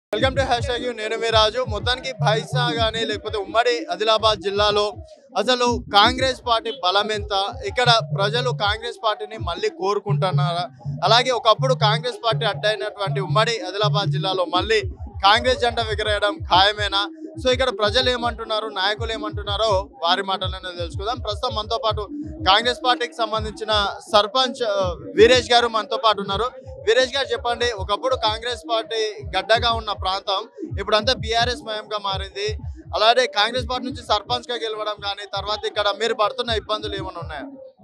welcome to hash tag నేను మీ రాజు మొత్తానికి బైసా కానీ లేకపోతే ఉమ్మడి ఆదిలాబాద్ జిల్లాలో అసలు కాంగ్రెస్ పార్టీ బలం ఎంత ఇక్కడ ప్రజలు కాంగ్రెస్ పార్టీని మళ్ళీ కోరుకుంటున్నారా అలాగే ఒకప్పుడు కాంగ్రెస్ పార్టీ అడ్డైనటువంటి ఉమ్మడి ఆదిలాబాద్ జిల్లాలో మళ్ళీ కాంగ్రెస్ జెండా ఎగరేయడం ఖాయమేనా సో ఇక్కడ ప్రజలు ఏమంటున్నారు నాయకులు ఏమంటున్నారో వారి మాటలను తెలుసుకుందాం ప్రస్తుతం మనతో పాటు కాంగ్రెస్ పార్టీకి సంబంధించిన సర్పంచ్ ఆ, వీరేష్ గారు మనతో పాటు ఉన్నారు వీరేష్ గారు చెప్పండి ఒకప్పుడు కాంగ్రెస్ పార్టీ గడ్డగా ఉన్న ప్రాంతం ఇప్పుడు అంతా బీఆర్ఎస్ మయంగా మారింది అలాగే కాంగ్రెస్ పార్టీ నుంచి సర్పంచ్ గా గెలవడం కానీ తర్వాత ఇక్కడ మీరు పడుతున్న ఇబ్బందులు ఏమైనా ఉన్నాయా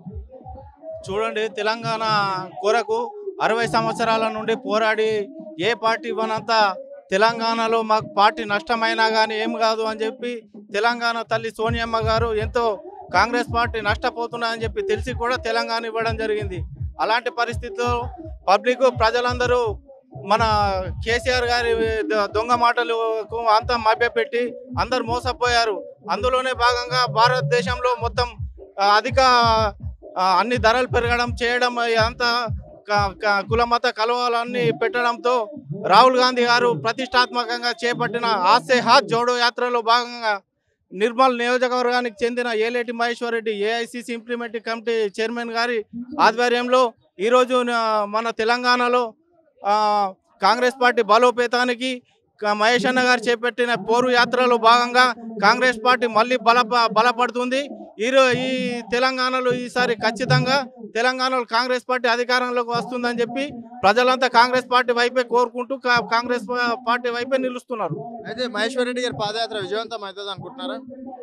చూడండి తెలంగాణ కొరకు అరవై సంవత్సరాల నుండి పోరాడి ఏ పార్టీ ఇవ్వనంత తెలంగాణలో మాకు పార్టీ నష్టమైనా కానీ ఏం కాదు అని చెప్పి తెలంగాణ తల్లి సోనియమ్మ గారు ఎంతో కాంగ్రెస్ పార్టీ నష్టపోతున్నా అని చెప్పి తెలిసి కూడా తెలంగాణ ఇవ్వడం జరిగింది అలాంటి పరిస్థితుల్లో పబ్లిక్ ప్రజలందరూ మన కేసీఆర్ గారి ద- దొంగ మాటలకు అంతా మభ్యపెట్టి అందరు మోసపోయారు అందులోనే భాగంగా భారతదేశంలో మొత్తం ఆ, అధిక ఆ, అన్ని ధరలు పెరగడం చేయడం అంతా కుల మత కలవాలన్నీ పెట్టడంతో రాహుల్ గాంధీ గారు ప్రతిష్టాత్మకంగా చేపట్టిన ఆసే హాత్ జోడో యాత్రలో భాగంగా నిర్మల్ నియోజకవర్గానికి చెందిన Eleti Maheshwar Reddy AICC implementing committee chairman గారి ఆధ్వర్యంలో ఈరోజు నా- మన తెలంగాణలో ఆ, కాంగ్రెస్ పార్టీ బలోపేతానికి క- మహేష్ అన్న గారు చేపట్టిన పోరు యాత్రలో భాగంగా కాంగ్రెస్ పార్టీ మళ్ళీ బల బలపడుతుంది ఈరో ఈ తెలంగాణలో ఈసారి ఖచ్చితంగా తెలంగాణలో కాంగ్రెస్ పార్టీ అధికారంలోకి వస్తుందని చెప్పి ప్రజలంతా కాంగ్రెస్ పార్టీ వైపే కోరుకుంటూ కా- కాంగ్రెస్ పా- పార్టీ వైపే నిలుస్తున్నారు అయితే మహేశ్వర్ రెడ్డి గారి పాదయాత్ర విజయవంతం అవుతుంది అనుకుంటున్నారా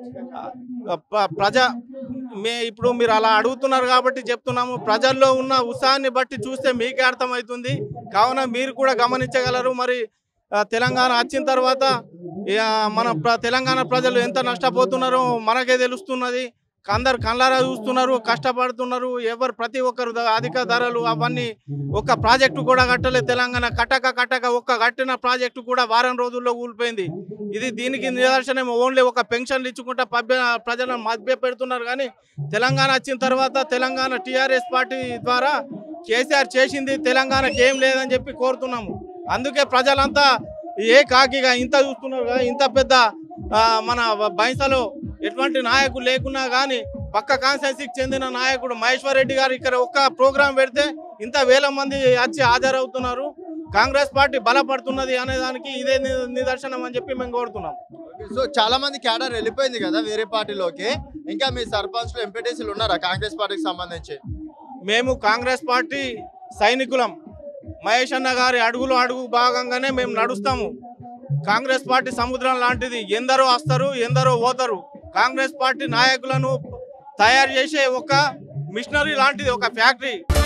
ప- ప్రజ మే ఇప్పుడు మీరు అలా అడుగుతున్నారు కాబట్టి చెప్తున్నాము ప్రజల్లో ఉన్న ఉత్సాహాన్ని బట్టి చూస్తే మీకే అర్థమవుతుంది కావున మీరు కూడా గమనించగలరు మరి ఆ, తెలంగాణ వచ్చిన తర్వాత ఇక మన ప్ర- తెలంగాణ ప్రజలు ఎంత నష్టపోతున్నారో మనకే తెలుస్తున్నది అందరు కళ్ళారా చూస్తున్నారు కష్టపడుతున్నారు ఎవరు ప్రతి ఒక్కరు ద- అధిక ధరలు అవన్నీ ఒక్క ప్రాజెక్టు కూడా కట్టలేదు తెలంగాణ కట్టక కట్టక ఒక్క కట్టిన ప్రాజెక్టు కూడా వారం రోజుల్లో కూలిపోయింది ఇది దీనికి నిదర్శనం ఓన్లీ ఒక పెన్షన్లు ఇచ్చుకుంటా పభ్య ప్రజలను మభ్య పెడుతున్నారు కానీ తెలంగాణ వచ్చిన తర్వాత తెలంగాణ టీఆర్ఎస్ పార్టీ ద్వారా కేసీఆర్ చేసింది తెలంగాణకి ఏం లేదని చెప్పి కోరుతున్నాము అందుకే ప్రజలంతా ఏ కాకిగా ఇంత చూస్తున్నారు కదా ఇంత పెద్ద ఆ, మన బైంసలో ఎటువంటి నాయకులు లేకున్నా కానీ పక్క కాన్స్టిట్యూన్సీకి చెందిన నాయకుడు మహేశ్వర్ రెడ్డి గారు ఇక్కడ ఒక్క ప్రోగ్రాం పెడితే ఇంత వేల మంది వచ్చి హాజరవుతున్నారు కాంగ్రెస్ పార్టీ బలపడుతున్నది అనే దానికి ఇదే ని- నిదర్శనం అని చెప్పి మేము కోరుతున్నాం సో చాలా మంది క్యాడర్ వెళ్ళిపోయింది కదా వేరే పార్టీలోకి ఇంకా మీ సర్పంచ్లు ఎంపీటీసీలు ఉన్నారా కాంగ్రెస్ పార్టీకి సంబంధించి మేము కాంగ్రెస్ పార్టీ సైనికులం మహేష్ అన్న గారి అడుగులు అడుగు భాగంగానే మేము నడుస్తాము కాంగ్రెస్ పార్టీ సముద్రం లాంటిది ఎందరో వస్తారు ఎందరో పోతారు కాంగ్రెస్ పార్టీ నాయకులను తయారు చేసే ఒక మిషనరీ లాంటిది ఒక ఫ్యాక్టరీ